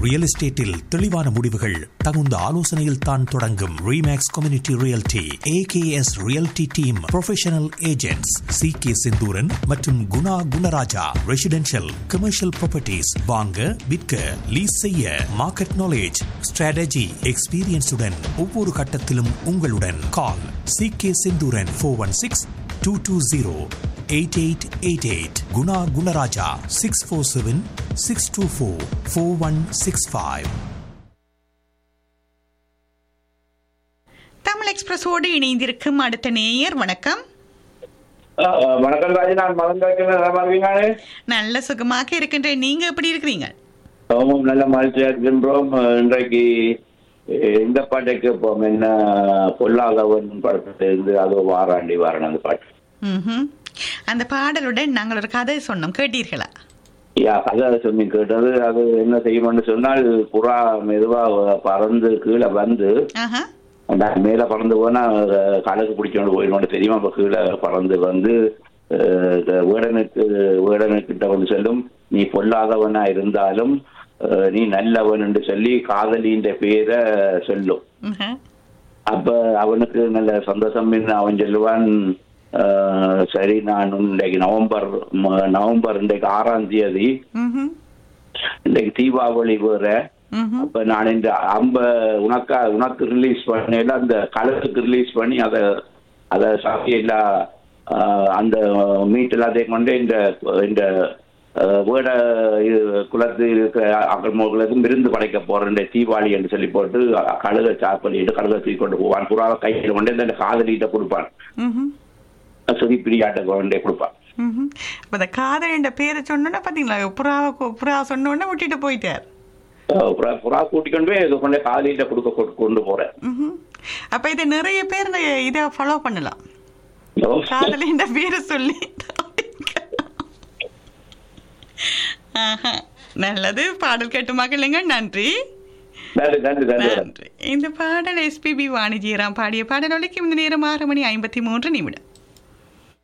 Real எஸ்டேட்டில் தெளிவான முடிவுகள் தகுந்த ஆலோசனையில் தான் தொடங்கும் Remax community realty AKS realty team professional agents C K Senthuran மற்றும் Guna Gunaraja residential commercial properties வாங்க விற்க லீஸ் செய்ய மார்க்கெட் நாலேஜ் ஸ்ட்ராட்டஜி எக்ஸ்பீரியன்ஸுடன் ஒவ்வொரு கட்டத்திலும் உங்களுடன் call C K Senthuran four one six two two zero eight eight eight eight Guna Gunaraja six four seven six two four four one six five Tamil எக்ஸ்பிரஸோடு இணைந்திருக்கும் அடுத்த நேயர் வணக்கம் ஆ, வணக்கம் ராஜி நான் மதன் கேட்கிறேன் நல்லா இருக்கீங்களே நல்ல சுகமாக இருக்கின்ற நீங்க எப்படி இருக்கிறீங்க ஆமாம் நல்ல மகிழ்ச்சியா இருக்கின்றோம் இன்றைக்கு அஹ், இந்த பாட்டை கேட்போம் என்ன பொல்லாதவன் படத்துல இருந்து அது வாராண்டி வாரன் அந்த பாட்டு ம்ஹும். அந்த பாடலுடன் நாங்கள் ஒரு கதை சொன்னோம் கேட்டீர்களா யா கதை சொல்லி கேட்டது அது என்ன செய்யணும்னு சொன்னால் புறா மெதுவா பறந்து கீழே வந்து ஆஹா நான் மேல பறந்து போனா அஹ், கணக்கு பிடிச்சோண்டு போயிடணும் தெரியுமா அப்ப கீழே பறந்து வந்து அஹ், இந்த வேடனுக்கு வேடனுக்கிட்ட வந்து சொல்லும் நீ பொல்லாதவனா இருந்தாலும் அஹ், நீ நல்லவன் என்று சொல்லி காதலின்ற பேரை சொல்லும் ஆஹா. அப்ப அவனுக்கு நல்ல சந்தோஷம் அவன் சொல்லுவான் அஹ், சரி நான் இன்றைக்கு நவம்பர் ம- நவம்பர் இன்றைக்கு ஆறாம் தேதி ம்ஹும். இன்றைக்கு தீபாவளி வேற ம்ஹும். அப்ப நான் இந்த அம்ப உனக்கா உனக்கு ரிலீஸ் பண்ணல அந்த கலருக்கு ரிலீஸ் பண்ணி அதை அதை சாப்பியல அந்த மீட் எல்லாத்தையும் கொண்டு இந்த இந்த அஹ், வேட இது குலத்து இருக்கிற அகல்மோகளுக்கும் விருந்து படைக்க போறேன் இந்த தீபாவளி என்று சொல்லி போட்டு கழுக சாப் பண்ணிட்டு கழுக தூக்கி கொண்டு போவான் புறாவை கையில் கொண்டு இந்த காதலிட்ட கொடுப்பான் ம்ஹும். சுதி பிரியாட்ட கொண்டே கொடுப்பான் ம்ஹும். அப்ப அந்த காதல் என்ற பேரை சொன்னோன்னா பாத்தீங்களா புறாவை கு- புறா சொன்ன உடனே விட்டுட்டு போயிட்டார் அஹ், புறா புறா கூட்டிக் கொண்டு போய் இது கொண்டு காதலிட்ட கொடுக்க கொண்டு- கொண்டு போறேன் ம்ஹும். அப்ப இதை நிறைய பேர் இந்த இதை ஃபாலோ பண்ணலாம் காதல் என்ற பேரை சொல்லி ஆஹா. நல்லது பாடல் கேட்டு மகிழுங்க நன்றி நன்றி நன்றி நன்றி நன்றி இந்த பாடல் எஸ்பிபி வாணிஜியராம் பாடிய பாடல் ஒலிக்கும் இந்த நேரம் ஆறு மணி ஐம்பத்தி மூன்று நிமிடம்